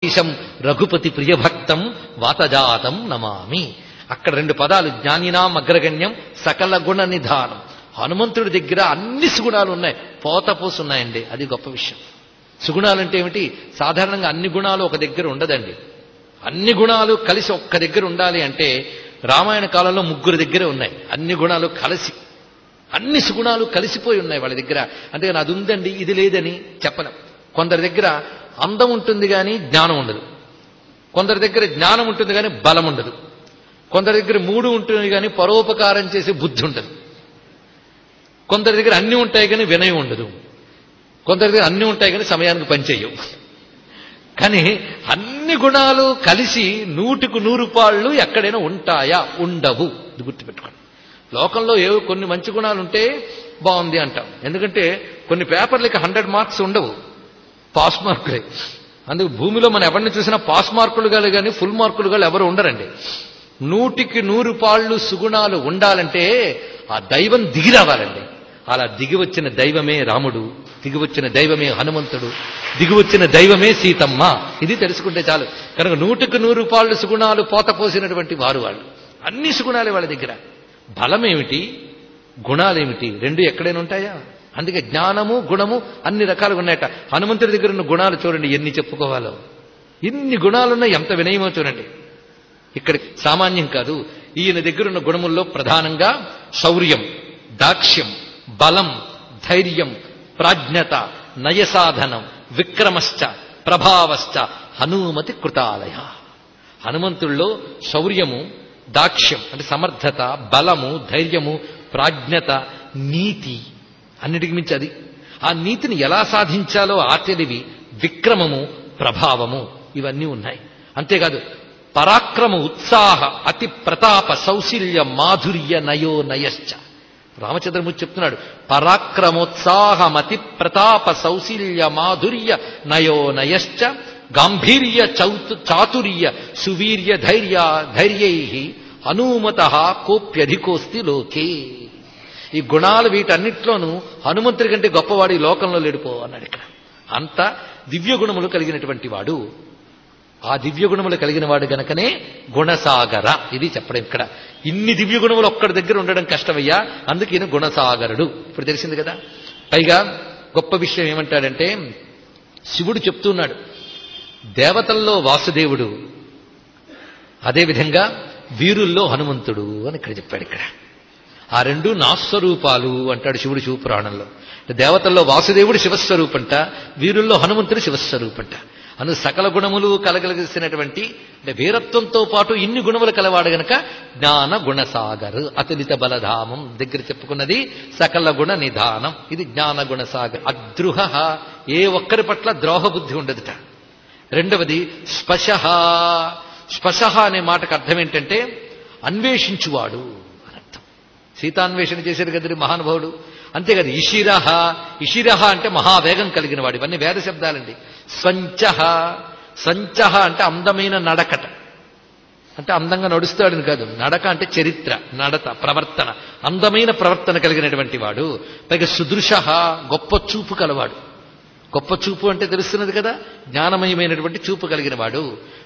ఈశం రఘుపతి ప్రియభక్తం వాతజాతం నమామి అక్కడ రెండు పదాలు జ్ఞానినాం అగ్రగణ్యం సకల గుణ నిధానం హనుమంతుడి దగ్గర అన్ని సుగుణాలు ఉన్నాయి పోత పోసు ఉన్నాయండి అది గొప్ప విషయం సుగుణాలు అంటే ఏమిటి సాధారణంగా అన్ని గుణాలు ఒక దగ్గర ఉండదండి అన్ని గుణాలు కలిసి ఒక్క దగ్గర ఉండాలి అంటే రామాయణ కాలంలో ముగ్గురు దగ్గరే ఉన్నాయి అన్ని గుణాలు కలిసి అన్ని సుగుణాలు కలిసిపోయి ఉన్నాయి వాళ్ళ దగ్గర అంటే అది ఉందండి ఇది లేదని చెప్పలేం కొందరి దగ్గర అందం ఉంటుంది కానీ జ్ఞానం ఉండదు కొందరి దగ్గర జ్ఞానం ఉంటుంది కానీ బలం ఉండదు కొందరి దగ్గర మూడు ఉంటుంది కానీ పరోపకారం చేసే బుద్ధి ఉండదు కొందరి దగ్గర అన్ని ఉంటాయి కానీ వినయం ఉండదు కొందరి దగ్గర అన్ని ఉంటాయి కానీ సమయానికి పనిచేయవు కానీ అన్ని గుణాలు కలిసి నూటికి నూరు పాళ్ళు ఎక్కడైనా ఉంటాయా ఉండవు ఇది గుర్తుపెట్టుకోండి లోకంలో ఏవో కొన్ని మంచి గుణాలు ఉంటే బాగుంది అంటాం ఎందుకంటే కొన్ని పేపర్లకి హండ్రెడ్ మార్క్స్ ఉండవు పాస్ మార్కులే అందుకు భూమిలో మనం ఎవరిని చూసినా పాస్ మార్కులు గారు కానీ ఫుల్ మార్కులు గారు ఎవరు ఉండరండి నూటికి నూరు పాళ్ళు సుగుణాలు ఉండాలంటే ఆ దైవం దిగి రావాలండి అలా దిగి వచ్చిన దైవమే రాముడు దిగి వచ్చిన దైవమే హనుమంతుడు దిగి వచ్చిన దైవమే సీతమ్మ ఇది తెలుసుకుంటే చాలు కనుక నూటికి నూరు పాళ్ళు సుగుణాలు పోత పోసినటువంటి వారు వాళ్ళు అన్ని సుగుణాలే వాళ్ళ దగ్గర బలమేమిటి గుణాలేమిటి రెండు ఎక్కడైనా ఉంటాయా అందుకే జ్ఞానము గుణము అన్ని రకాలుగా ఉన్నాయట హనుమంతుడి దగ్గర ఉన్న గుణాలు చూడండి ఎన్ని చెప్పుకోవాలో ఇన్ని గుణాలున్నాయి ఎంత వినయమో చూడండి ఇక్కడ సామాన్యం కాదు ఈయన దగ్గర ఉన్న గుణముల్లో ప్రధానంగా శౌర్యం దాక్ష్యం బలం ధైర్యం ప్రాజ్ఞత నయసాధనం విక్రమశ్చ ప్రభావశ్చ హనుమతి కృతాలయ హనుమంతుల్లో శౌర్యము దాక్ష్యం అంటే సమర్థత బలము ధైర్యము ప్రాజ్ఞత నీతి అన్నిటికి మించి అది ఆ నీతిని ఎలా సాధించాలో ఆ తెలివి విక్రమము ప్రభావము ఇవన్నీ ఉన్నాయి అంతేకాదు పరాక్రమ ఉత్సాహ అతి ప్రతాప సౌశల్య మాధుర్య నయో నయశ్చ రామచంద్రమూర్తి చెప్తున్నాడు పరాక్రమోత్సాహమతి ప్రతాప సౌశల్య మాధుర్య నయో నయశ్చ గాంభీర్య చౌతు చాతుర్య సువీర్య ధైర్య ధైర్యై హనుమత కోప్యధికోస్తి లోకే ఈ గుణాలు వీటన్నిట్లోనూ హనుమంతుడి కంటే గొప్పవాడు ఈ లోకంలో లేడిపో అన్నాడు ఇక్కడ అంత దివ్య గుణములు కలిగినటువంటి వాడు ఆ దివ్య గుణములు కలిగిన వాడు గనకనే గుణసాగర ఇది చెప్పడం ఇక్కడ ఇన్ని దివ్య గుణములు ఒక్కడి దగ్గర ఉండడం కష్టమయ్యా అందుకు ఈయన గుణసాగరుడు ఇప్పుడు తెలిసింది కదా పైగా గొప్ప విషయం ఏమంటాడంటే శివుడు చెప్తున్నాడు దేవతల్లో వాసుదేవుడు అదేవిధంగా వీరుల్లో హనుమంతుడు అని ఇక్కడ చెప్పాడు ఇక్కడ ఆ రెండు నా స్వరూపాలు అంటాడు శివుడు శివపురాణంలో దేవతల్లో వాసుదేవుడు శివస్వరూపంట వీరుల్లో హనుమంతుడు శివస్వరూపంట అను సకల గుణములు కలగలిసినటువంటి అంటే వీరత్వంతో పాటు ఇన్ని గుణములు కలవాడు గనక జ్ఞాన గుణసాగర్ అతులిత బలధామం దగ్గర చెప్పుకున్నది సకల గుణ నిధానం ఇది జ్ఞాన గుణసాగర్ అద్రుహ ఏ ఒక్కరి పట్ల ద్రోహ బుద్ధి ఉండదుట రెండవది స్పశ స్పశ అనే మాటకు అర్థం ఏంటంటే అన్వేషించువాడు అని అర్థం సీతాన్వేషణ చేశారు కదండి మహానుభావుడు అంతేకాదు ఇషిరహ ఇషిరహ అంటే మహావేగం కలిగిన వాడు ఇవన్నీ వేద శబ్దాలండి స్వంచహ స్వంచహ అంటే అందమైన నడకట అంటే అందంగా నడుస్తాడని కాదు నడక అంటే చరిత్ర నడత ప్రవర్తన అందమైన ప్రవర్తన కలిగినటువంటి వాడు పైగా సుదృశ గొప్ప చూపు కలవాడు గొప్ప చూపు అంటే తెలుస్తున్నది కదా జ్ఞానమయమైనటువంటి చూపు కలిగిన వాడు